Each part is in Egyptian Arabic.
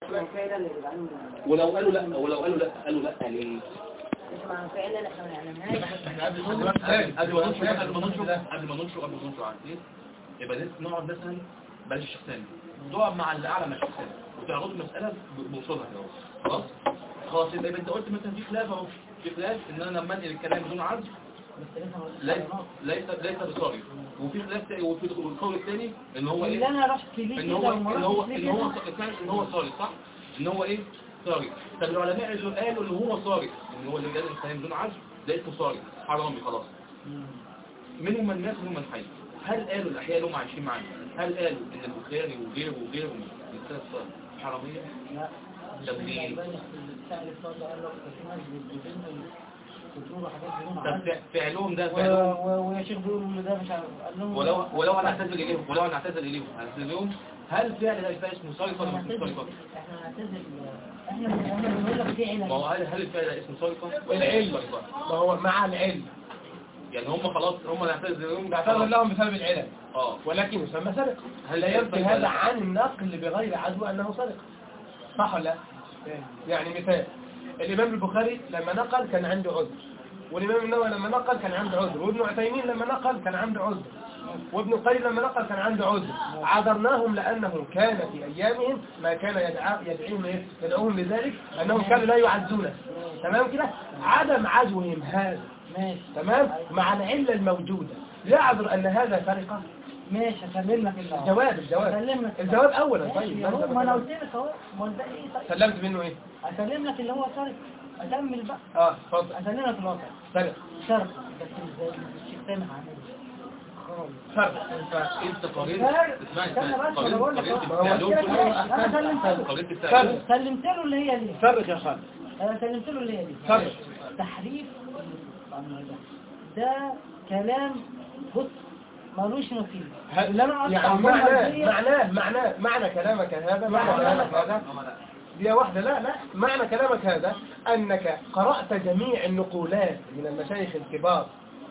ولو قالوا لا ولو قالوا لا قالوا لا ليه احنا قبل قبل ما ننشر قبل ما ننشر قبل ما ننشر قبل ما ننشر على الفيس يبقى نس- نقعد مثلا بلاش الشيخ ثاني تقعد مع اللي اعلى من الشيخ ثاني وتعرضوا المساله ب- بوصولها كده اهو. خلاص خلاص يبقى انت قلت مثلا في خلاف اهو في خلاف ان انا لما انقل الكلام بدون عزم ليس ليس ليس بصريح وفي خلاف تاني وفي القول الثاني ان هو ايه اللي انا رحت ليه ان كده هو وما ان هو رحتش ان ليه هو كده كان ان هو صارف صح ان هو ايه صارف طب العلماء اللي قالوا ان هو صارف ان هو اللي قال الانسان بدون عزم ده اسمه صارف حرامي خلاص منهم من مات ومنهم من حي هل قالوا الاحياء اللي هم عايشين معانا هل قالوا ان البخاري وغيره وغيره من الثلاث صارف حراميه لا طب ليه السائل الصادق قال له في ناس بتدين بتقول حاجات بدون طب عزم. فع- فعلهم ده و- فعلهم و- ويا شيخ بيقولوا ان ده مش عارف قال لهم ولو ولو انا اعتذر اليهم ولو انا اعتذر اليهم اعتذر اليهم هل فعل ده يبقى اسمه صارف ولا مش اسمه صارف احنا نعتذر احنا احنا بنقول لك في ما هو علم هل هل الفعل ده اسمه صارفه ولا العلم. مش صارفة؟ ما هو مع العلم يعني هم خلاص هم نعتذر اليهم اعتذر لهم بسبب العلم اه ولكن يسمى سرقة هل لا ينفي ينفع هذا ولا- عن النقل بغير عدوى أنه سرقة صح ولا لا؟ يعني مثال الإمام البخاري لما نقل كان عنده عذر والإمام النووي لما نقل كان عنده عذر وابن عثيمين لما نقل كان عنده عذر وابن القيم لما نقل كان عنده عذر عذرناهم لأنه كان في أيامهم ما كان يدعى يدعيهم إيه؟ يدعوهم لذلك أنهم كانوا لا يعزونه تمام كده عدم عزوهم هذا ماشي تمام مع العلة الموجودة يعذر أن هذا سرقة ماشي هسلم لك اللي الجواب الجواب هسلم لك الجواب أولا طيب يا هو ما انا قلت لك اهو ما ده ايه طيب سلمت منه إيه هسلم لك اللي هو سرق اكمل بقى اه اتفضل هسلم لك الوضع سرق سرق بس ازاي الشيخ سامح عامل خالص سرق انت قارنت لا، اسمعني استنى بس، قارنت- أنا بقول لك قارنت أهو. ما هو بتعلوم قلت لك كلهم. إيه؟ أنا سلمت له. قارنت بتعلوم. سرق سلمت له اللي هي دي سرق يا خالد انا سلمت له اللي هي دي سرق تحريف ده كلام بص ملوش نصيب اللي انا أقطع يعني منها معناه دي- معناه معناه معنى كلامك هذا معنى كلامك هذا دي واحدة لا لا معنى كلامك هذا أنك قرأت جميع النقولات من المشايخ الكبار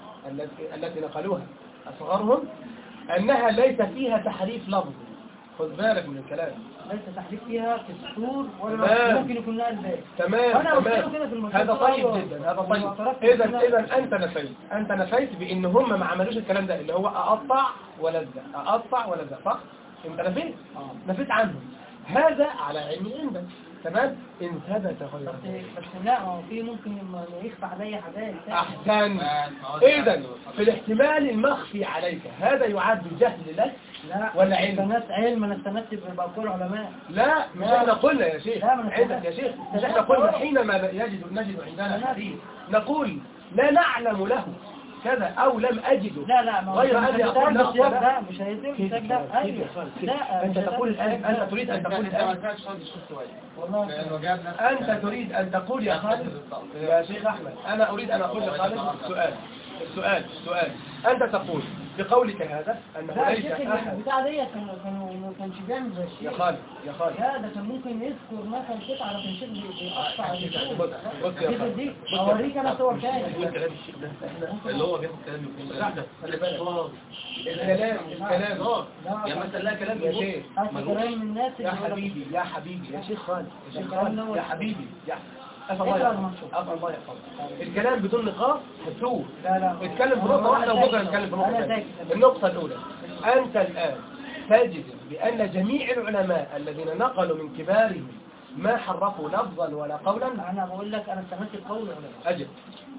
التي التي نقلوها أصغرهم أنها ليس فيها تحريف لفظ خذ بالك من الكلام ليس تحريف فيها في السطور ولا تمام. ممكن يكون لها الباقي تمام وأنا قلت له تمام كده في المشروع هذا طيب أيوة. جدا هذا طيب واعترفت اذا بكده. اذا انت نفيت انت نفيت بان هم ما عملوش الكلام ده اللي هو اقطع ولزق اقطع ولزق صح انت نفيت آه. نفيت عنهم هذا على علم عندك تمام ان ثبت غير بس ذلك بس لا ما هو في ممكن ما يخفى عليا حاجات احسن اذا في الاحتمال المخفي عليك هذا يعد جهل لك لا ولا علم؟ استنات علم انا استنات بقول علماء لا مش احنا قلنا يا شيخ لا، ما أنا عندك فاهم. يا شيخ مش احنا قلنا حينما يجد نجد عندنا حديث نقول لا نعلم له كذا او لم اجده لا لا ما هو غير مش أن يقول هيتقال له بالسياق كذا. ده مش هيتقال كيف بالسياق ده كيف يا ايوه خالد؟ كيف؟ لا انت مش تقول هيتقال الان بالسياق انت تريد ان تقول ما الان كانش خالد الشيخ سويد والله لانه جاب نفس انت تريد ان تقول يا خالد يا شيخ احمد انا اريد ان اقول لخالد السؤال السؤال السؤال انت تقول بقولك هذا انه لا ليس الشيخ احد البتاع دي كان كانوا ما كانش بيعمل زي يا الشيخ خالد يا خالد لا ده كان ممكن يذكر مثلا قطعة على الشيخ بيقطع بص بص يا كيف خالد دي اوريك انا صور تاني بيقول كلام الشيخ ده اللي هو بياخد كلام يقول لا، خلي بالك. الكلام الكلام يا مثلا لا كلام يا يقول شيخ هات ملوش. كلام من الناس يا اللي بيقول لك- حبيبي يا حبيبي يا شيخ خالد يا شيخ الكلام خالد ده يا هو- حبيبي يا أسأل الله اقرأ يحفظك المنشور. أسأل الله يحفظك الكلام بدون نقاط هتوه لا لا اتكلم في نقطة واحدة وبكرة نتكلم في نقطة أنا ثانية ساكت. النقطة الأولى أنت الآن تجد بأن جميع العلماء الذين نقلوا من كبارهم ما حرفوا لفظا ولا قولا انا بقول لك انا استمدت القول ولا لا أجب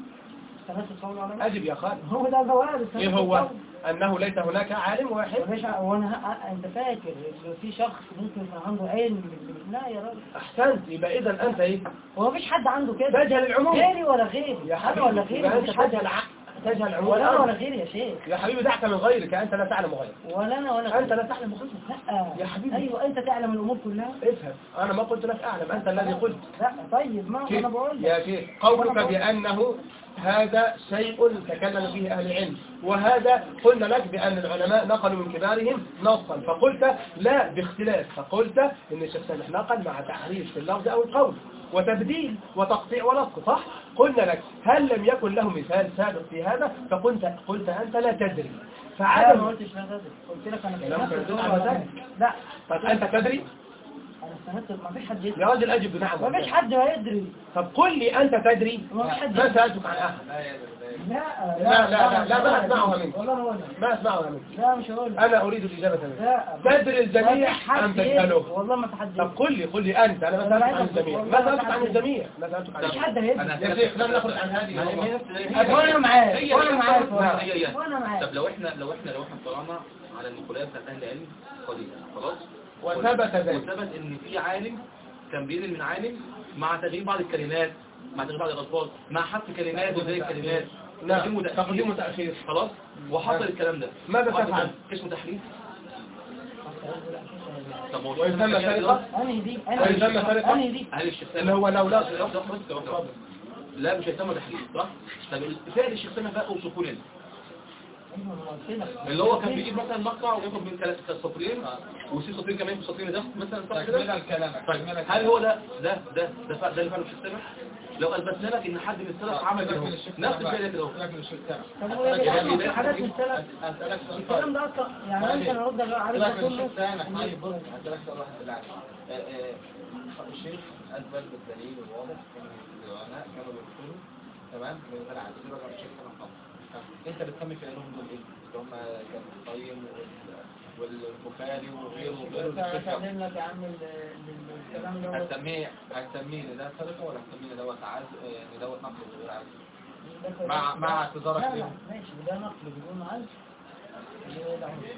استمدت القول ولا لا أجب يا خالد هو ده الجواب استمدت إيه هو القول. أنه ليس هناك عالم واحد يا باشا وانا ه- انت فاكر إن في شخص ممكن يكون عنده علم بال- لا يا راجل أحسنت يبقى إذا أنت إيه هو مفيش حد عنده كده تجهل العموم غيري ولا غيري يا حد ولا حبيبي غيري يبقى أنت مفيش حد تجهل ع- تجهل عموم ولا انا ولا الأمر غيري يا شيخ يا حبيبي دعك من غيرك أنت لا تعلم غيرك ولا انا ولا أنت غيري. لا تعلم غيرك لا يا حبيبي. ايوه انت تعلم الامور كلها افهم أنا ما قلت لك أعلم أنت الذي قلت لا طيب ما كيف؟ انا بقول يا لك شيخ قولك بأنه هذا شيء تكلم فيه أهل العلم وهذا قلنا لك بأن العلماء نقلوا من كبارهم نصا فقلت لا باختلاف فقلت إن الشيخ سامح نقل مع تحريف في اللفظ أو القول وتبديل وتقطيع ولصق صح قلنا لك هل لم يكن له مثال سابق في هذا فقلت قلت أنت لا تدري لا ما فعدم قلتش لا غير قلت لك انا كلام استمدت تدل القول على ولا ذلك. لا طب أنت تدري انا استندت ما فيش حد يا يدري راجل أجب بنعم ما فيش حد يدري طب قل لي أنت تدري ما فيش حد ما يدري سألتك عن أحد لا لا، لا، لا، ما أسمعها منك. والله ما هقول ما أسمعها منك لا مش هقول أنا أريد الإجابة منك لا تدري الجميع ما فيش حد أم يدري. تسأله والله ما في حد طب يدري. قل لي قل لي أنت أنا ما سألتك عن الجميع ما سألتك عن الجميع ما سألتك عن ما فيش الجميع حد هيدري أنا يا شيخ لم نخرج عن هذه وانا معاك هي- وانا هي- معاك هي- والله. هي- هي. وانا معاك طب لو احنا لو احنا لو احنا طلعنا على النقولات بتاعت اهل العلم قليلا خلاص وثبت ذلك وثبت ان في عالم كان بينقل من عالم مع تغيير بعض الكلمات مع تغيير بعض الالفاظ مع حذف كلمات وزي الكلمات لا تقديم وتأخير. تقديم وتأخير خلاص وحصل الكلام ده ماذا حصل تفعل؟ اسمه تحريف طب ما هو ويسمى الشيخ سرقة انهي دي ويسمى انهي سرقة؟ انهي دي هل الشيخ اللي هو لو لا لا مش هيسمى تحريف صح؟ طب فعل الشيخ سامح بقى اوصفوا لنا أيوة، ما قلت لك. اللي هو كان بيجيب مثلا مقطع وياخد من ثلاث سطرين ويسيب سطرين كمان في السطرين ده مثلا صح كده الكلام طيب هل هو ده ده ده ده فعل ده اللي فعله الشيخ سامح لو اثبتنا لك ان حد من السلف عمل كده أهو، نفس الفعل كده اهو. طب هو يا يعني جماعة في حاجات من السلف أسألك سؤال الكلام ده اصلا يعني انت لو رد على لكن ده الشيخ كله سامح طيب بص هسألك سؤال واحد بالله عليك. آه، آه، الشيخ أثبت بالدليل الواضح إن العلماء كانوا بيقولوا تمام من غير عدد سيبك من الشيخ سامح طبعا أنت بتسمي فعلهم دول إيه؟ اللي هم كان القيم وال- والبخاري وغيره وغيره الشيخ سامح. هكلم لك يا عم ال- ال- الكلام ده هتسميه هتسميه إن ده سرقة ولا هتسميه إن دوت عز إن دوت نقل وغير عز؟ مع مع اعتذارك لا لا ليهم ماشي ده نقل بدون عزم ده عزم.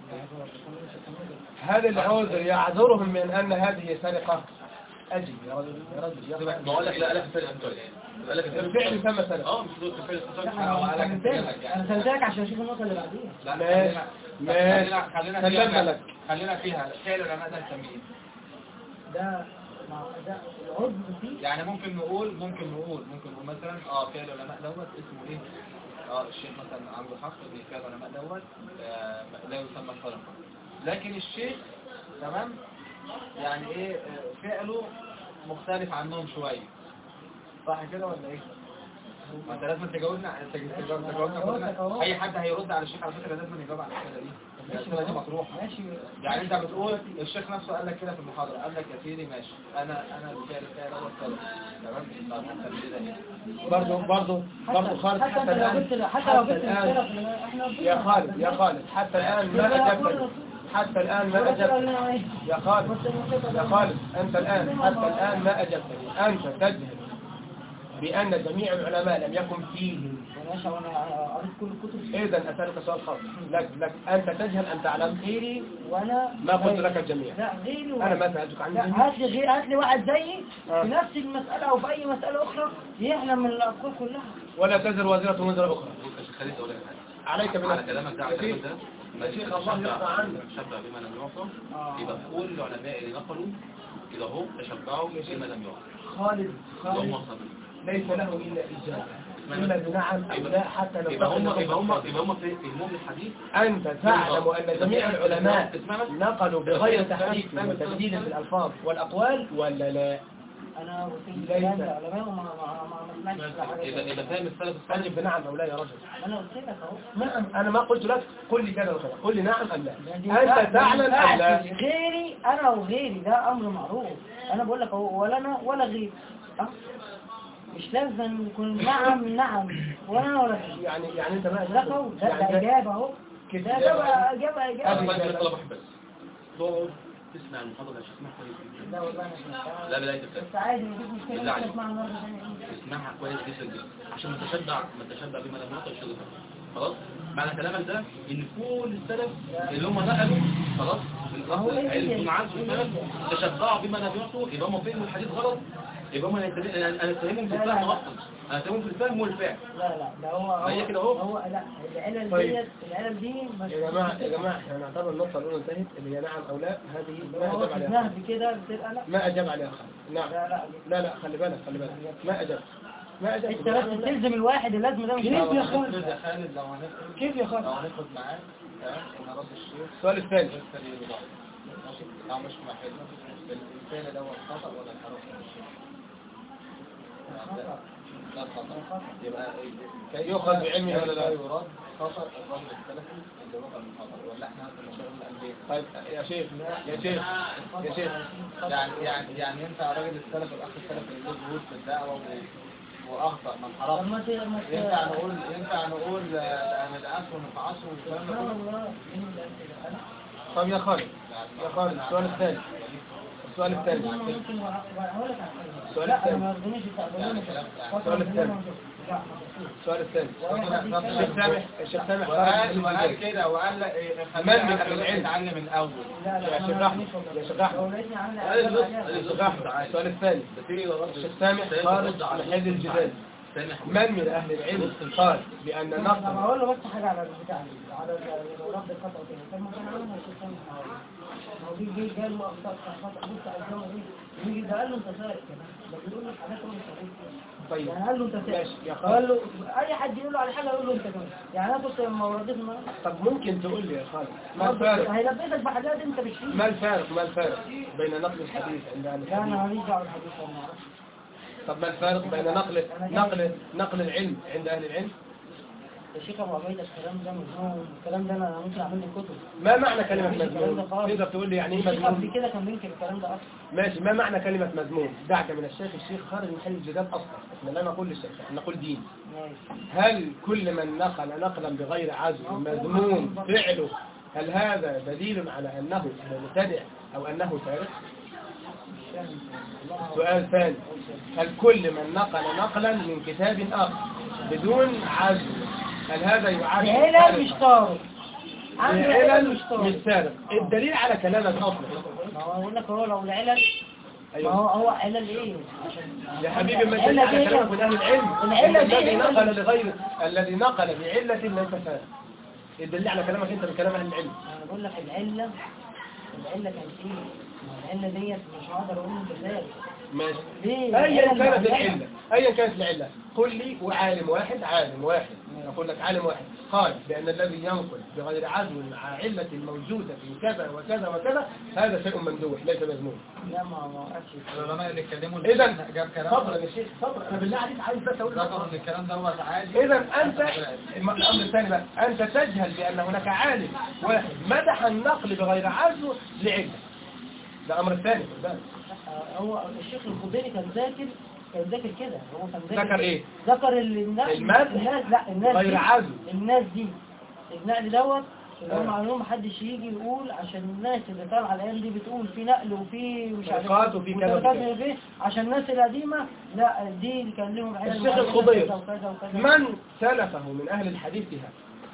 هل العذر يعذرهم من أن هذه سرقة أجل يا رجل يا رجل يا ما اقول لك لا لا الفعل قال لك رجل. الفعل يسمى سرقة اه مش دول الفعل لا، الفعل أنا سلمتك انا سلمتك عشان اشوف النقطه اللي بعديها لا ماشي خلينا ماشي خلينا سلمنا فيها لك خلينا فيها فعل العلماء ده نسميه إيه؟ ده مع- ده العضو فيه يعني ممكن نقول ممكن نقول ممكن نقول مثلا اه فعل العلماء دوت اسمه ايه اه الشيخ مثلا عنده حق ان فعل العلماء دوت آه لا يسمى سرقة لكن الشيخ تمام يعني ايه آه، فعله مختلف عنهم شوية صح كده ولا ايه؟ ما انت لازم تجاوبنا تج- تجاوب- تجاوبنا كلنا اي حد هيرد على الشيخ على فكرة لازم يجاوب على الاسئله دي الاسئله دي مطروحه ماشي يعني انت بتقول الشيخ نفسه قال لك كده في المحاضرة قال لك يا سيدي ماشي انا انا الفعل بتاعي دوت سرقة تمام طب هنسميه ده ايه؟ برضه برضه برضه خالد حتى حتى انت لو الآن قلت حتى لو حتى قلت الآن السلف احنا يا خالد يا خالد حتى الآن ما أجبتني حتى الآن ما أجبتني يا خالد يا خالد أنت الآن حتى الآن ما أجبتني أنت تجهل بأن جميع العلماء لم يكن فيهم ماشي وانا قريت كل الكتب إذا أسألك سؤال خاص لك لك أنت تجهل أن تعلم غيري وانا ما قلت لك الجميع لا غيري أنا وانا ما سألتك عن لا الجميع هات لي غير هات لي واحد زيي آه. في نفس المسألة أو في أي مسألة أخرى يعلم من الأفكار كلها ولا تزر وازرة وزر أخرى بص يا شيخ خالد اقول لك حاجه عليك على بنفسك كلامك ده على يا كلامك سيدي. ده يا شيخ الله يرضى عنك تشبع بما لم يعصى آه. يبقى كل العلماء اللي نقلوا كده هم تشبعوا بما لم يعصى خالد اللي هم خالد صابرين ليس له إلا إجابة إلا بنعم أو لا حتى لو يبقى هم تقل يبقى هم لهم يبقى هم في فهمهم للحديث أنت تعلم أن جميع العلماء اسمعنا نقلوا بغير تحريف وتبديل في الألفاظ والأقوال ولا لا أنا وفي ليس. الكلام ده علماء وما ما ما ما سمعتش حاجة يبقى زي يبقى كده. فاهم السلف الصالح أجب بنعم أو لا يا رجل أنا قلت لك أهو نعم أنا ما قلت لك قل لي كذا وكذا قل لي نعم أم لا دي أنت تعلم أم لا غيري أنا وغيري ده أمر معروف أنا بقول لك أهو ولا أنا ولا غيري أه؟ مش لازم يكون نعم نعم ولا أنا ولا غيري يعني يعني أنت ما ده قول ده, يعني ده إجابة أهو كده ده إجابة إجابة انا إجابة بقول لك طلب واحد بس تقعد تسمع المحاضره يا شيخ اسمعها كويس جدا لا والله أنا سمعتها. لا لا انت بس عادي مفيش مشكلة بالله ممكن عليك. أسمعها مرة ثانية اسمعها كويس جدا جدا عشان ما تشبع ما تشبع بما لم يعطى الشغل خلاص معنى كلامك ده ان كل السلف اللي هم نقلوا خلاص هو إيه العلم هي؟ بدون عزم والسلف تشبعوا بما لم يعطوا يبقى هم فهموا الحديث غلط يبقى هم هيتبع- انا أنا اتهمهم في لا، لا، الفهم لا. اصلا انا اتهمهم في الفهم والفعل لا لا ده هو هو هي كده أهو. هو لا العلل طيب. ديت العلل دي مش يا جماعة يا جماعة احنا نعتبر النقطة الأولى انتهت اللي هي نعم أو لا هذه ما هو أجاب في عليها النهب كده بتبقى لا ما أجاب عليها خالد نعم لا لا لا لا خلي بالك خلي بالك ما أجاب ما أجاب انت بس تلزم الواحد اللازم ده مش كيف يا لو خالد؟ هنفرض يا خالد لو هنفرض كيف يا لو خالد هناخد معاه تمام ان رد الشيخ السؤال الثاني لسه ليه ضعف ماشي او مش محل الفعل ده هو الخطأ ولا الحرف من الشيخ لا خطأ يبقى كيف يؤخذ بعلمه ولا لا؟ يراد خطأ الرجل السلفي اللي وقع من خطأ ولا احنا هناخد مشاغل الأنبياء طيب يا شيخ يا شيخ يا شيخ يعني يعني يعني ينفع الراجل السلفي الأخ السلفي اللي له جهود في الدعوة و- وأخطأ من طب حرام ما ت- ما ت- ينفع نقول ينفع نقول آه، أنا العصر ومن عصر والكلام ده سبحان كله؟ الله مين اللي قال كده؟ أنا؟ طب يا خالد يا خالد السؤال الثاني السؤال الثاني ممكن هقول لك على حاجة. السؤال لا الثاني. أنا ما يرضونيش يستقبلوني السؤال الثاني. السؤال الثاني الشيخ سامح الشيخ سامح خالد وقال من وقال الجزائر. كده وقال لك إيه، من خلينا من نتعلم العلم؟ نتعلم الأول لا لا يا أنا شيخ ما أحمد، يرضونيش يا شيخ أحمد. لو لقيتني عامل قال البص، عليها- قال الشيخ احمد السؤال الثاني الشيخ سامح خالد محل الجبال سامح من من اهل العلم قال بان طب نقل هقول له بس حاجة على البتاع دي، على ال- رد الخطأ كده طب ما كان عامل الشيخ سامح معايا. هو جه جه قال له أخطأت في خطأ بص قدامه ايه يجي ده قال له انت سارق كمان ده بيقول له حاجات هو مش عارف طيب يعني قال له انت سارق ماشي يا خالد قال له اي حد يقول له على حاجه يقول له انت كمان يعني انا كنت لما رديت معاه طب ممكن تقول لي يا خالد ما الفارق هيلبسك بحاجات انت مش ما فيها الفارق ما الفارق بين نقل الحديث عند اهل لا انا الحديث ماليش دعوه بالحديث انا ما اعرفش طب ما الفارق بين نقل نقل نقل العلم عند اهل العلم يا شيخ ابو عبيده الكلام ده مجنون الكلام ده انا ممكن اعمل له كتب ما معنى كلمة مفيش الكلام ده مذموم خالص. تقدر تقول لي يعني ايه الشيخ قبل مذموم كده كان بينكر الكلام ده اصلا ماشي ما معنى كلمة مذموم دعك من الشيخ الشيخ خالد محل الجداد اصلا احنا لا نقول للشيخ احنا نقول دين ماشي هل كل من نقل نقلا بغير عزم مذموم فعله هل هذا دليل على أنه مبتدع أو أنه سارق؟ مش فاهم والله سؤال ثاني هل كل من نقل نقلا من كتاب آخر بدون عزم هل هذا يعد العلل مش طارق عنده العلل العلل مش مش طارق سارق الدليل على كلامك أصلا ما هو يقول لك هو لو العلل ما أيوه هو هو علل ايه عشان يا حبيبي ما العلة الدليل على دي كلامك من أهل العلم العلة إن دي الذي هي نقل العلة. لغير الذي نقل بعلة ليس سارق الدليل على كلامك أنت من كلام أهل العلم انا بقول لك العله العله كانت ايه ما العله ديت مش هقدر اقول انت ازاي ماشي ليه ايا العلة كانت معينة. العله ايا كانت العله قل لي وعالم واحد عالم واحد اقول لك عالم واحد قال بان الذي ينقل بغير عزم مع عله موجوده في كذا وكذا وكذا هذا شيء ممدوح ليس مذموم لا ما ما وقفش العلماء اللي اتكلموا اذا جاب كلام صبر يا شيخ صبر انا بالله عليك عايز بس اقول لك ذكروا ان الكلام دوت عادي اذا انت الم- الامر الثاني بقى انت تجهل بان هناك عالم واحد مدح النقل بغير عزم لعله ده امر الثاني خد بالك. هو الشيخ الخضيري كان ذاكر كان ذاكر كده هو كان ذاكر ذكر ايه ذكر ال- الناس المدح الناس لا الناس غير دي عزم الناس دي النقل دوت اللي هم آه. عليهم محدش يجي يقول عشان الناس اللي طالعه الايام دي بتقول في نقل وفي مش عارف طرقات وفي كذا وطرقات وكذا. وفي- عشان الناس القديمه لا دي اللي كان لهم علم الشيخ وكذا الخضير. وكذا وكذا من سلفه من اهل الحديث بهذا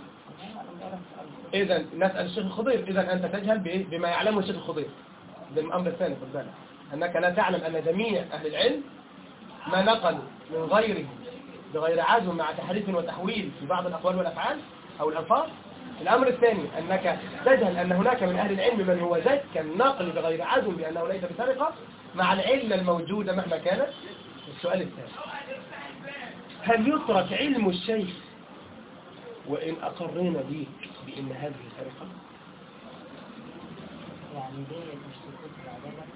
إذا نسأل الشيخ الخضير إذا أنت تجهل بإيه؟ بما يعلمه الشيخ الخضير ده الأمر الثاني خد بالك أنك لا تعلم أن جميع أهل العلم ما نقلوا من غيره بغير عزم مع تحريف وتحويل في بعض الأقوال والأفعال أو الألفاظ الأمر الثاني أنك تجهل أن هناك من أهل العلم من هو زكى النقل بغير عزم بأنه ليس بسرقة مع العلة الموجودة مهما كانت السؤال الثاني هل يترك علم الشيخ وإن أقرنا بيك بأن هذه سرقة يعني دي مش سكوت العدالة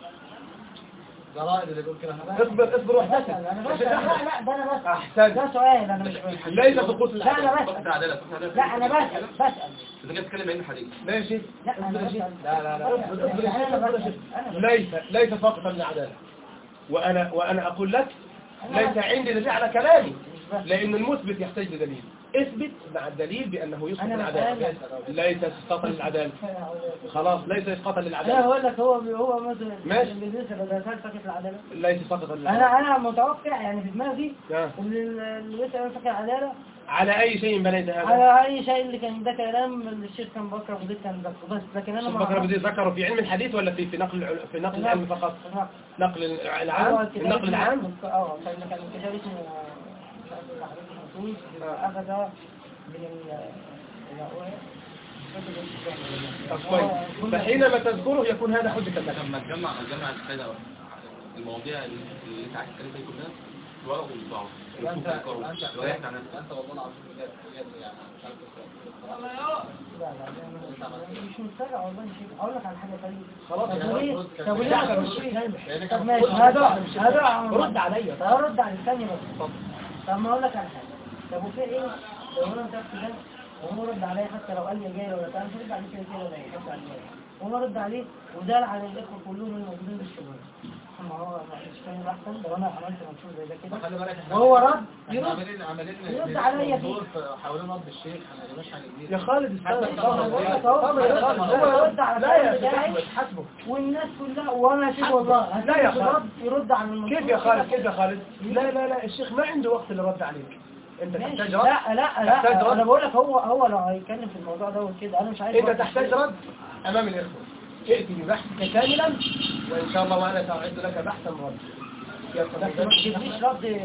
جرائد اللي بيقول كده اصبر اصبر واحتسب بسأل أنا بسأل لا لا ده أنا بسأل أحسن ده سؤال أنا مش بسأل ليس سقوط لا أنا فقط بسأل العدالة فقط العدالة لا أنا بسأل بسأل انت جاي تتكلم عن الحديث لا يا شيخ لا أنا اصبر يا شيخ. بسأل لا لا لا اصبر اصبر يا شيخ أنا اصبر يا بسأل. شيخ أنا بسأل. ليس ليس فقط العدالة وأنا وأنا أقول لك ليس عندي دليل على كلامي لأن المثبت يحتاج لدليل اثبت مع الدليل بأنه يسقط أنا العدالة ليس اسقاطا للعدالة خلاص ليس اسقاطا أنا للعدالة هقول لك هو هو مثلا ماشي. اللي بيسأل ده هل فاكر العدالة ليس سقطا للعدالة أنا أنا متوقع يعني في دماغي آه. إن اللي بيسأل فاكر العدالة على أي شيء بنيت هذا على أي شيء اللي كان ده كلام الشيخ كان بكر وزيد كان ذكره بس لكن أنا الشيخ ما بكر أبو زيد ذكره في علم الحديث ولا في في نقل العل- في نقل العلم فقط نقل العام النقل العام اه كان كان كتاب اسمه مش عارف ايه حضرتك مسؤول اخذ من ال طب كويس فحينما تذكره يكون هذا حجة لك لما تجمع تجمع الفايدة المواضيع اللي انت عايز تتكلم فيها كلها الورق ويطبعوا يبقى انت ويفكروا. انت وريحنا عن نفسك. انت والله العظيم بجد بجد يعني مش عارف الصراحة. لا لا لا مش مسترع والله مش هيك. اقول لك على حاجه طيب خلاص طب يعني وليه رد كده. طب وليه لا، ما مش تقولش سامح. لأنك طب أنا ماشي بقول- هدع هدع رد عليا طب رد على الثانية بس طب ما اقول لك على حاجه طب وفي ايه لو انا مسكت ده وهو رد عليا حتى لو قال لي جاي ولا بتاع مش هرد عليه كده كده ولا يحط عليه وهو رد عليه وزعل على الاخوه كلهم الموجودين في الشغل ما هو مش فاهم احسن لو انا عملت منشور زي ده كده خلي بالك احنا وهو رد احنا يرد عاملين عاملين يرد عليا فيه. دور في- حوالين رد الشيخ احنا مش هنجيب يا خالد حتى استنى الطلبة بقول لك بتاعت- اهو طب يا خالد هو يرد على لا يا الكلام شيخ بتاعي احمد حسبه والناس كلها وانا اشوف والله لا يا هسيب خالد. الرد يرد على المنشور كيف يا خالد كده. كيف يا خالد لا لا لا الشيخ ما عنده وقت للرد عليك انت ماشي. تحتاج رد لا لا تحتاج لا رد. انا بقول لك هو هو لو هيتكلم في الموضوع ده وكده انا مش عايز انت رد. تحتاج رد امام الاخوه ائتي ببحثك كاملا وان شاء الله وانا ساعد لك بحثا رد يا بس ما صديقي تجيبليش رد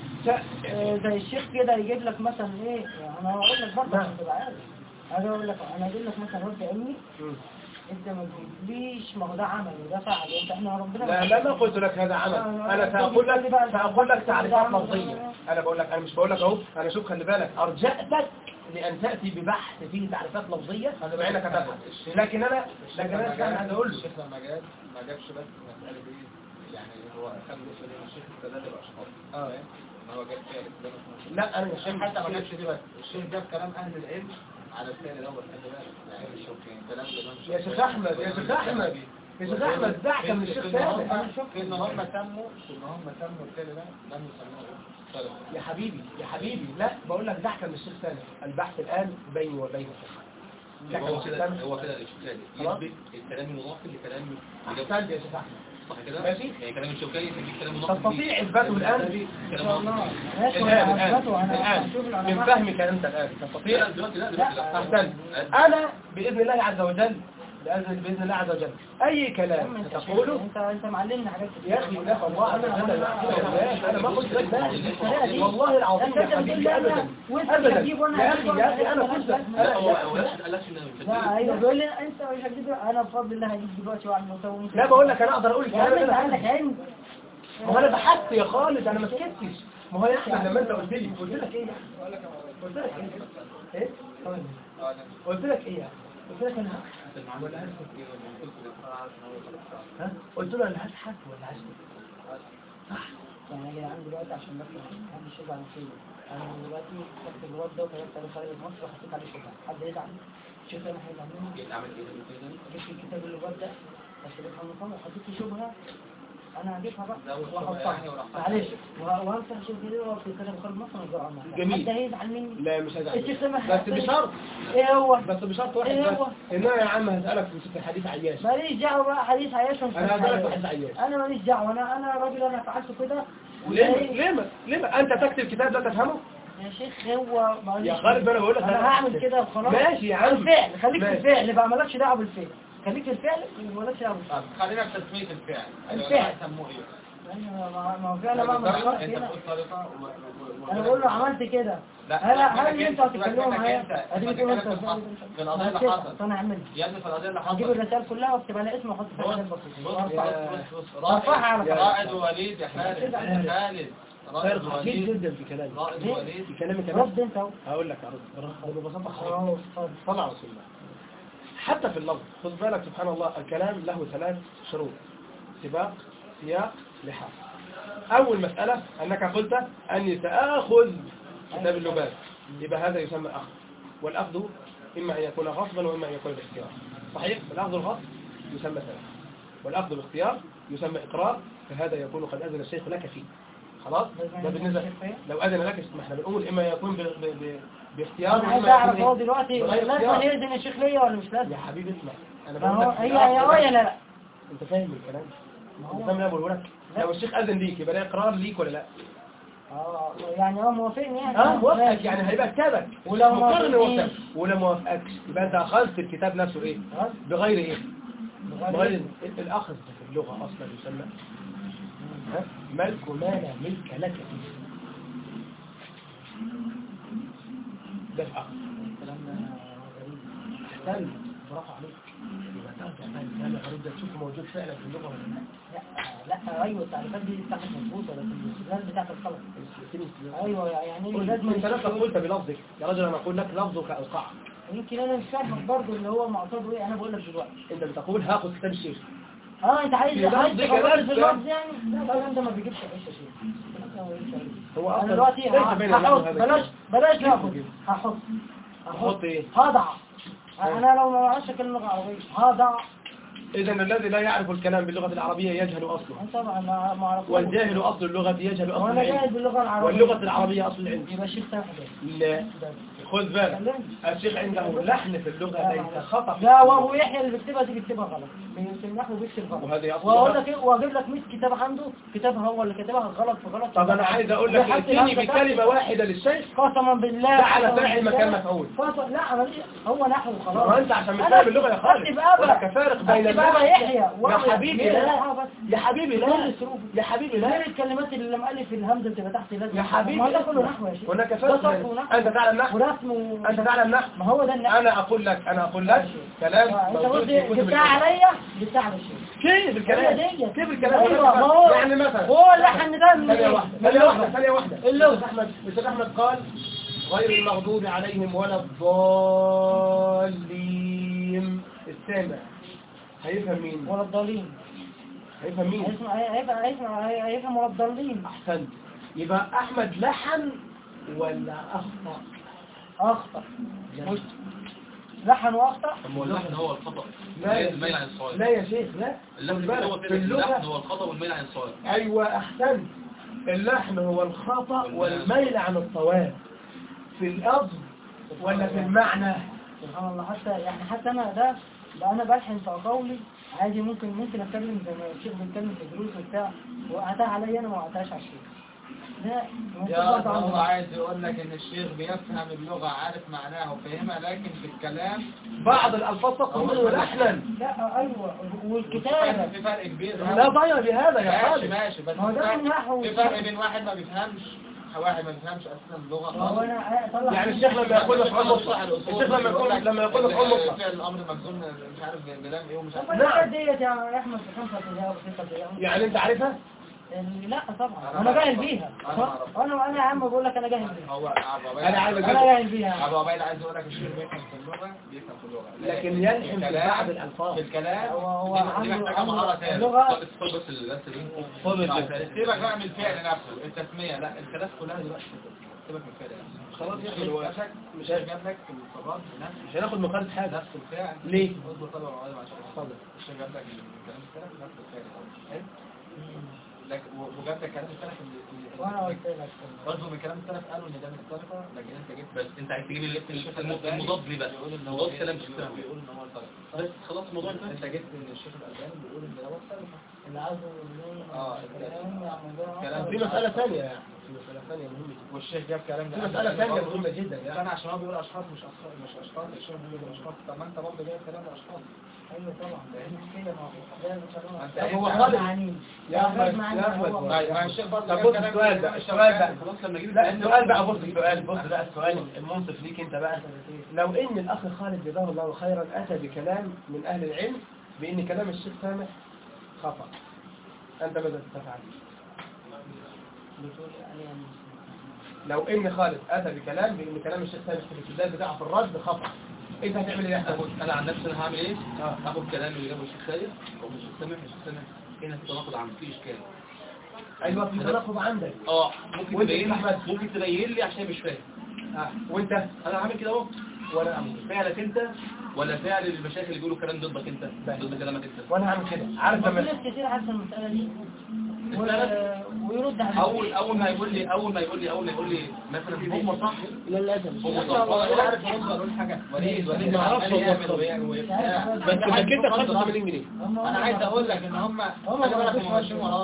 آه، زي الشيخ كده يجيب لك مثلا ايه انا هقول لك برضه نعم. عشان تبقى عارف انا اقول لك انا هجيب لك مثلا رد علمي مم. انت ما تجيبليش ما هو ده عمل وده فعل انت احنا ربنا لا لا ما قلت لك هذا عمل انا ساقول لك ساقول لك تعريفات لفظيه انا بقول لك انا مش بقول لك اهو انا شوف خلي بالك ارجأتك لان تاتي ببحث فيه تعريفات لفظيه مع انك هتفهم لكن انا لكن انا كان عايز اقول له الشيخ لما جاب ما جابش بس المسألة دي يعني هو خد جزء من الشيخ استدل الأشخاص اه ان هو جاب فيها الاستدلال في لا انا مش الشيخ حتى ما جابش دي بس الشيخ جاب كلام أهل العلم على الثاني الأول خلي بالك يعني الشوكين كلام الإمام يا شيخ احمد يا شيخ احمد يا شيخ احمد دعك من الشيخ ثابت في ان هم سموا في ان هم سموا الثاني ده لم يسموه سلف يا حبيبي يا حبيبي لا بقول لك دعك من الشيخ ثابت البحث الان بيني وبينك دعك من هو الشيخ كده ثابت هو كده الشوكاني خلاص. يثبت الكلام المناقض لكلام احسنت يا شيخ احمد صح كده ماشي. يعني كلام الشوكاني يسميه كلام مناقض تستطيع اثباته الان ان كلام شاء مناقض الله ماشي الان وانا الان هثبته انا الان هشوف من العلماء فهمك انت الان تستطيع لا دلوقتي لا دلوقتي لا احسنت انا باذن الله عز وجل باذن باذن الله عز وجل اي يا عم كلام انت تقوله انت انت معلمنا حاجات كتير يا اخي لا والله انا انا انا ما قلت لك لا والله العظيم انت يا بتقول حبيبي لي ابدا انا وانت ابدا هتجيب وانا يا هجيب اخي يا اخي انا قلت لك لا هو أنا- هو لا قالكش ان مش لا ايوه بيقول لي انت مش هتجيب انا بفضل الله هجيب دلوقتي واعمل واسوي لا بقول لك انا اقدر اقول يا عم الكلام انت اللي عندك انا علم ما هو انا بحثت يا خالد انا ما سكتش ما هو يا احمد لما انت قلت لي قلت لك ايه يا أحمد؟ قلت لك ايه ايه ثواني. قلت لك ايه يا أحمد؟ قلت لك انا هبحث ولا هسكت ها قلت له انا هبحث ولا هسكت يعني يا جدعان دلوقتي عشان بس محدش يزعل فيا انا دلوقتي خدت الواد ده وكتبت عليه خارج مصر وحطيت عليه شبهه حد يزعل شوف انا هيزعل مني عمل ايه ده جبت الكتاب اللي الواد ده بس بفهم نظام وحطيت له شبهه انا هجيبها بقى زود شبهة واحطها يعني وراح معلش وه- وهمسح الشبهه دي وفي كتاب خارج مصر ونزرع معاها جميل. حد هيزعل مني لا مش هزعل الشيخ سامح بس بشرط ايه هو بس بشرط واحد إيه بس هو؟ ان انا يا عم هسألك في ست الحديث عياش ماليش دعوه بقى حديث عياش ومش انا حديث هسألك في عياش. حديث عياش انا ماليش دعوه انا انا راجل انا فعلت كده ليه وإيه؟ ليه ما- ليه ما- انت تكتب كتاب لا تفهمه يا شيخ هو ماليش يا خالد ما انا بقول لك انا هعمل كده وخلاص ماشي يا عم الفعل خليك في ماشي. الفعل بقى مالكش دعوه بالفعل خليك في الفعل ومالكش دعوه بالفعل طب خلينا في تسمية الفعل الفعل. سموه ايه أنا ما ما هو فعلا بعمل طريقة- غلط انت هنا بتقول طريقة و- و- و- انا بقول له عملت كده لا، هل لا، هل منك انتوا انت، هتتكلموا منك معايا انت. هتيجي بتكلم تقولوا في انت الحصر. في القضية اللي هتكتب. حصلت. انا هعملها يا ابني في القضية اللي هجيب حصلت الرسائل كلها واكتب عليها اسمي واحط فيها بص حاجات بص بسيطه بص وارفعها بص بص ارفعها على رائد خلاص. رائد وليد يا خالد خالد رائد فرق عجيب وليد جدا في كلامي رائد ليه؟ وليد في كلامي كمان رد انت اهو هقول لك ارد ارد ببساطه خالص اه اتفضل. صلى على رسول الله حتى في اللفظ خد بالك سبحان الله الكلام له ثلاث شروط سباق سياق لحاق أول مسألة أنك قلت أني سآخذ كتاب اللغات يبقى هذا يسمى أخذ والأخذ إما أن يكون غصبا وإما أن يكون باختيار صحيح الأخذ الغصب يسمى سلام والأخذ باختيار يسمى إقرار فهذا يكون قد أذن الشيخ لك فيه خلاص ده بالنسبة لو أذن لك ما احنا بنقول إما يكون ب... ب... ب... باختيار انا عايز وإما اعرف يكون هو إيه؟ دلوقتي بغير لازم اختيار. يأذن الشيخ ليا ولا مش لازم يا حبيبي اسمع انا ما بقول هو لك هي هي هو ولا لا انت فاهم الكلام ما انت هو فاهم اللي انا بقوله لك لا. لو الشيخ اذن ليك يبقى ده اقرار ليك ولا لا اه يعني هو موافقني يعني اه موافقك ماشي. يعني هيبقى كتابك ولو ما مقر إنه وافقنيش؟ موافقك ولو ما وافقكش يبقى انت اخذت الكتاب نفسه ايه خلاص؟ بغير ايه بغير بغير الاخذ في اللغه اصلا يسمى ها؟ ملك ما لا ملك لك فيه ده الاخذ الكلام ده غريب احسن برافو عليك يبقى ترجع بقى الكلام الغريب ده تشوفه موجود فعلا في اللغه ولا لا لا لا ايوه التعريفات دي بتاعتك مظبوطه لكن الاستدلال بتاعت الخلق ايوه يعني لازم انت نفسك قلت بلفظك يا رجل انا اقول لك لفظك اوقع يمكن انا مش فاهمك برضه اللي هو مقصده ايه انا بقول لك دلوقتي انت بتقول هاخد كتاب الشيخ اه انت عايز في عايز لفظ تخبط كلام في اللفظ يعني لا طبعا انت ما بيجيبش عيش يا شيخ هو انا اصلا دلوقتي ليس بين هحط النحو هذا بلاش بلاش ناخد هحط هحط ايه؟ هضع انا لو ما بعرفش كلمه عربيه هضع اذا الذي لا يعرف الكلام باللغه العربيه يجهل اصله انت طبعا ما ما اعرفش والجاهل اصل اللغه يجهل اصل وانا جاهز العلم باللغه العربيه واللغه العربيه اصل العلم يبقى الشيخ سامح ده لا خذ بالك الشيخ عنده لحن في اللغه ليس خطا لا وهو يحيى اللي بيكتبها دي بيكتبها غلط في النحو بيكتب غلط وهذه أصل واقول اللغة. لك ايه واجيب لك 100 كتاب عنده كتابها هو اللي كتبها غلط في غلط طب انا عايز اقول لك وحتى ائتني الهمزة بكلمه بتاعته- واحده للشيخ قسما بالله جعل قسماً فاعل بالله. مكان مفعول. قسم- لا عملية هو نحو خلاص ما انت عشان مش أنا فاهم اللغه يا خالد أكتب أبا هناك فارق بين أكتب أبا اللغه يحيى يا وأبا حبيبي يحيى. لا بس يا حبيبي لا كل سروب. يا حبيبي غير لا الكلمات اللي لما ألف الهمزة تبقى تحت لازم يا حبيبي ما ده كله نحو يا شيخ هناك ده فرق صرف بين- ونحو انت تعلم نحو ورسم و... انت تعلم نحو ما هو ده النحو انا اقول لك انا اقول لك كلام انت موجود قلت في كتب جبتها العلم. عليا جبتها على الشيخ كيف الكلام هي دي. كيف الكلام ايوه ما هو يعني مثلا هو اللحن ده من ثانية ايه؟ واحدة من ثانية واحدة اللغة. ثانية واحدة اللغة. الأستاذ أحمد الأستاذ أحمد قال غير المغضوب عليهم ولا الضالين السامع هيفهم مين؟ ولا الضالين هيفهم مين؟ هيسمع هيفهم هيسمع هيفهم ولا الضالين أحسنت يبقى أحمد لحن ولا أخطأ؟ اخطا مش لحن واخطا هو اللحن هو الخطأ لا الميل عن الصواب لا يا شيخ لا اللحن خد بالك، هو في كده اللحن اللغة هو الخطأ والميل عن الصواب أيوة أحسنت اللحن هو الخطأ والميل عن الصواب في الأصل ولا في المعنى؟ سبحان الله حتى يعني حتى انا ده ده انا بلحن في قولي عادي ممكن ممكن اتكلم زي ما الشيخ بيتكلم في دروس وبتاع وقعتها عليا انا ما وقعتهاش على الشيخ ده ممكن يا برضه هو عنده- عايز يقول لك ان الشيخ بيفهم اللغة عارف معناها وفاهمها لكن في الكلام بعض الألفاظ تقول لحنا لا ايوه والكتابه في فرق كبير لا ضيع بهذا يا ماشي خالد ماشي بس ما هو ده في من نحو فرق- في فرق بين واحد ما بيفهمش واحد ما بيفهمش اصلا اللغة ما هو خالص انا اطلع يعني الشيخ لما يقول لك مطلق الشيخ لما يقول لما يقول لك مطلق فعل الامر مجزوم مش عارف بلام ايه ومش طب عارف الحاجات ديت يا احمد في خمسه ابتدائي وسته ابتدائي يعني انت عارفها يعني لا طبعا أنا انا جاهل أعرف. بيها أنا أعرف. انا انا يا عم بقول لك انا جاهل بيها هو ابو عبيد أنا عايز انا أجيب- جاهل بيها ابو عبيد عايز يقول لك الشيخ بيفهم في اللغة بيفهم في اللغة لكن في يلحن في الكلام- بعض الألفاظ في الكلام هو هو دي- دي عنده محتاجة مهارة عنده تانية اللغه خد بس اللفة دي خد سيبك بقى من الفعل نفسه التسمية لا الكلام كلها دلوقتي سيبك من الفعل نفسه خلاص يا أخي الشيخ هو نفسك مش جاب لك الصفات بنفس مش هناخد مقارنة حاجة نفس الفعل ليه؟ اصبر طبعا وعلى عشان اتفضل الشيخ جاب لك الكلام السلف نفس الفعل حلو لكن وجاب لك كلام السلف اللي- اللي- وانا قلت لك برضه من كلام السلف قالوا ان ده من السلفه لكن انت جبت بس انت عايز تجيب اللي الشيخ المضاد الألباني المضاد ليه بقى بيقول ان هو مضاد إيه؟ كلام الشيخ الألباني. بيقول ان هو السلف بس خلاص الموضوع انتهى انت جبت ان الشيخ الالباني بيقول ان هو السلف اللي عايزه منين آه، الكلام يا عم كلام في مسألة ثانية يعني في مسألة ثانية مهمة والشيخ جاب كلام في مسألة ثانية مهمة جدا يعني يعني انا عشان هو بيقول اشخاص مش اشخاص مش اشخاص الشيخ بيقول اشخاص طب ما انت برضه جايب كلام اشخاص ايوه طبعا ده مشكله ما هو ده مش أنت- هو هو خالد خالد. عنيد يا أحمد يا أحمد طيب ما الشيخ برضه طب جاب بص كلام السؤال بقى الإمام السؤال بقى الشافعي. خلاص لما نجيب لا السؤال بقى بص السؤال بص بقى السؤال المنصف ليك انت بقى لو ان الاخ خالد جزاه الله خيرا اتى بكلام من اهل العلم بان كلام الشيخ سامح خطا انت ماذا تفعل بتقول يعني لو ان خالد اتى بكلام بان كلام الشيخ سامح في الاستدلال بتاعه في الرد خطا انت هتعمل ايه يا احمد هاخد انا عن نفسي انا هعمل ايه اه هاخد كلام اللي جابه الشيخ خالد او الشيخ سامح الشيخ سامح هنا في تناقض عن في اشكال ايوه في تناقض عندك اه ممكن وانت تبين لي أحمد؟ ممكن تبين لي عشان مش فاهم اه وانت انا هعمل كده اهو وانا اعمل فعلك انت ولا فعل المشايخ اللي بيقولوا كلام ضدك انت ضد كلامك انت وانا هعمل كده عارف في لما ناس كتير عارفه المساله دي و... المسألة؟ ويرد على اول اول ما يقول لي اول ما يقول لي اول ما يقول لي مثلا هم صح للاسف هم ما صح هو انا عارف يرد ولا حاجه وليد وليد ما أعرفش عمال هو يعمل الصوت. ويعمل ويبتاع. بس انك انت 85 جنيه انا عايز اقول لك ان هم هم خلي ما بالك بيردوش هم ماشيين برضه. وراك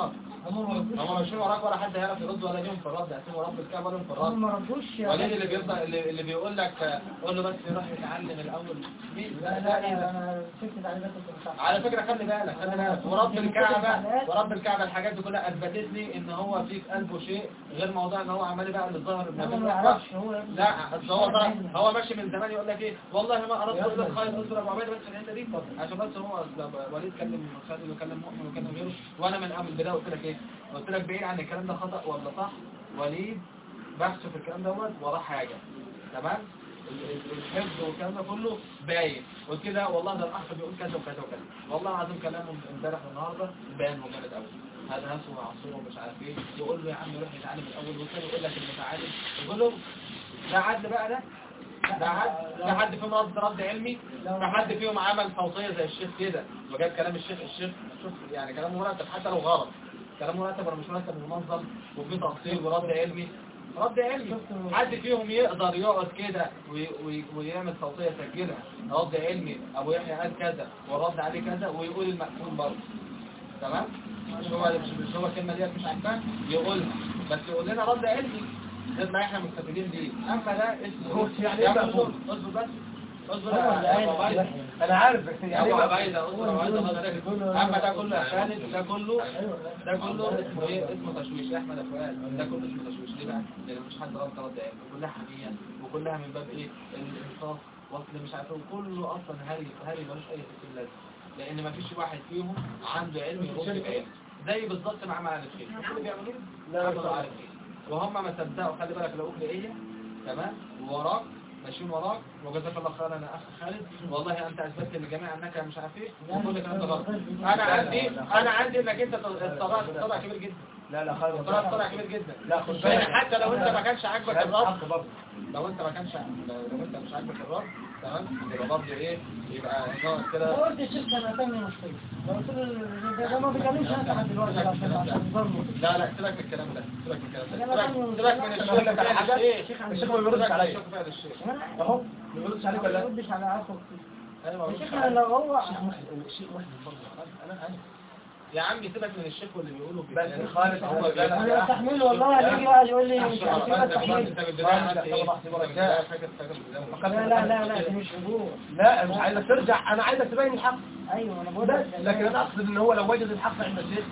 هم ما ردوش هم ماشيين وراك ولا حد هيعرف يرد ولا ليهم في الرد هيسيبوا رب الكعبة لهم في هم الرد ما ردوش وليد اللي بيفضل اللي, اللي بيقول لك آه، قول له بس يروح يتعلم الاول مين لا لا لا لا ايه ده انا شفت تعليمات كنت مصح على فكرة خلي بالك خلي بالك ورب الكعبة ورب الكعبة الحاجات دي كلها اثبتت لي ان هو في في قلبه شيء غير موضوع ان هو عمال بقى اللي الظاهر لا ابن ما يعرفش هو لا اصل هو طبعا هو ماشي من زمان يقول لك ايه والله ما اردت الا الخير اصبر ابو عبيده بس في الحته دي عشان بس هو أصل وليد كلم خالد وكلم مؤمن وكلم غيره وانا من اول البدايه قلت لك ايه قلت لك بعيد عن الكلام ده خطا ولا صح وليد بحثه في الكلام دوت وراه حاجه تمام ال- ال- الحفظ والكلام ده كله باين قلت كده والله ده الاخ بيقول كذا وكذا وكذا والله العظيم كلامه امبارح والنهارده باين وجامد قوي هذا ناس وعصور ومش عارف ايه يقول له يا عم روح يتعلم الاول والثاني يقول لك المتعلم يقول له ده عدل بقى ده ده حد ده حد فيهم رد رد علمي ده حد فيهم عمل صوتيه زي الشيخ كده وجاب كلام الشيخ الشيخ شوف يعني كلامه مرتب حتى لو غلط كلامه مرتب ولا مش مرتب ومنظم وفي تفصيل ورد علمي رد علمي حد فيهم يقدر يقعد كده وي- وي- ويعمل صوتيه يسجلها رد علمي ابو يحيى قال كذا ورد عليه كذا ويقول المأكول برضه تمام مش هو مش, مش هو الكلمه ديت مش عاجباه يقولها بس يقول لنا رد علمي نبقى احنا مستفيدين بيه اما ده اسمه يعني يا إيه اصبر مقبول؟ اصبر بس اصبر هو اللي يا قال أبو عبيدة. يحيى. انا عارف بس يا يعني ابو إيه عبيدة اصبر يا عبيدة الله يبارك فيك. اما ده كله يا خالد ده كله ده كله اسمه ايه اسمه تشويش يا احمد يا فؤاد ده كله اسمه تشويش ليه بقى لان مش حد رد رد علم كلها حميه وكلها من باب ايه الانصاف واصل مش عارف إيه. وكله اصلا هري هري ملوش اي تفصيل لازم لان ما فيش واحد فيهم عنده علم يرد بعلم زي بالظبط مع معالي الخير كل بيعملوا لا، لا عارف ايه وهم ما صدقوا خلي بالك لو ايه تمام ووراك ماشيين وراك وجزاك الله خيرا يا اخ خالد والله انت اثبتت للجميع انك مش عارف ايه وكل الكلام ده غلط انا عندي انا عندي انك انت طلعت طلع كبير جدا لا لا خالد طلعت طلع كبير جدا لا خد يعني بالك حتى لو انت ما كانش عاجبك لا، الرد حق برضه. لو انت ما كانش لو لو انت مش عاجبك الرد تمام يبقى برضه ايه يبقى نقعد لو كده قلت الشيخ كان هتعمل مشكلة لو قلت له ده- ده ما بيكلمش انت لحد دلوقتي عشان عشان ظلمه لا لا سيبك من الكلام ده سيبك من الكلام لا، ده لا، سيبك لا، سيبك من لا، الشغل لا، بتاع لا، الشيخ الشيخ الشيخ ما بيردش عليا الشيخ بتاع الشيخ اهو ما بيردش عليك ما ولا لا يردش على عفو ايوه الشيخ لو هو الشيء واحد برضه انا عارف يا عم سيبك من الشيخ واللي بيقولوا بس خالد هو هو لا، لا، انا بستحمله والله هيجي يقعد يقول لي مش عارف ايه بستحمله لا لا لا لا دي مش حضور لا مش عايزك ترجع انا عايزك تبين الحق ايوه انا بقول بس لك لكن انا اقصد ان هو لو وجد الحق عند الشيخ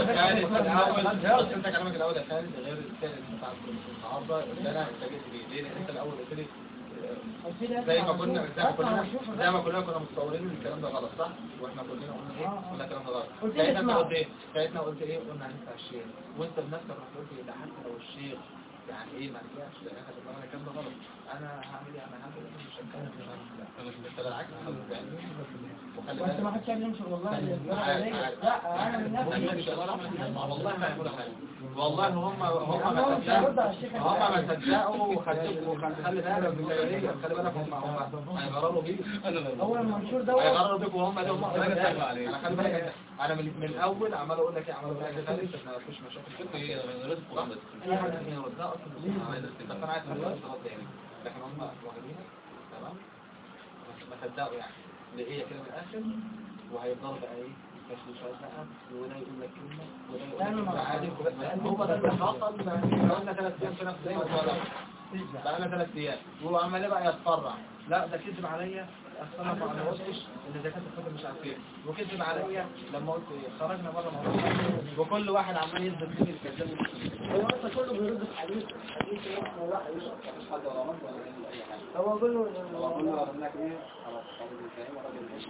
انت كلامك الاول يا خالد غير الثالث بتاع النهارده اللي انا اتفاجئت بيه ليه؟ لان انت الاول قلت لي زي ما كنا زي ما كنا زي ما كلنا كنا متصورين ان الكلام ده غلط صح واحنا كلنا قلنا ايه قلنا الكلام ده غلط قلت لي ساعتها انت اسمع. قلت ايه ساعتها قلت ايه قلنا هندفع الشيخ وانت بنفسك رحت قلت ايه ده حتى لو الشيخ يعني ايه ما رجعش ده اخد بالك الكلام ده غلط انا هعمل ايه انا هعمل ايه مش هتكلم مش هعمل انت بالعكس يعني وخلي بس ما بالك حدش قال لي امشي والله عارف، لا عارف. انا من نفسي والله ما يعملوا حاجة والله هم هم ما هم مش هيردوا صدقوا على الشيخ هم ما صدقوا وخلوا خلي بالك بالمسؤولية خلي بالك هم هم هيغرروا بيك هو المنشور دوت هيغرروا بيك وهم لهم انا خلي بالك انا من من الاول عمال اقول لك ايه عمال اقول لك يا خالد ما فيش مشاكل في اي حاجه هي ردها اصلا بس انا عايز اقول لك رد يعني لكن هم واخدينها تمام ما صدقوا يعني لقيه كده من الاخر وهيفضلوا بقى ايه مش شويه بقى وده يقول لك كلمه وده يقول لك كلمه عادي هو ده اللي حصل بقى لنا ثلاث ايام في نفس الوقت بقى لنا ثلاث ايام وهو عمال إيه بقى يتفرع لا ده كذب عليا اصل انا ما قلتش ان زكاه الفطر مش عارف ايه وكذب عليا لما قلت إيه؟ خرجنا بره موضوع وكل واحد عمال يثبت فيه الكذاب هو اصلا كله بيرد في حديث حديث ايه هو واحد مش حد ولا منطق ولا اي حاجه هو كله هو كله قال لك ايه خلاص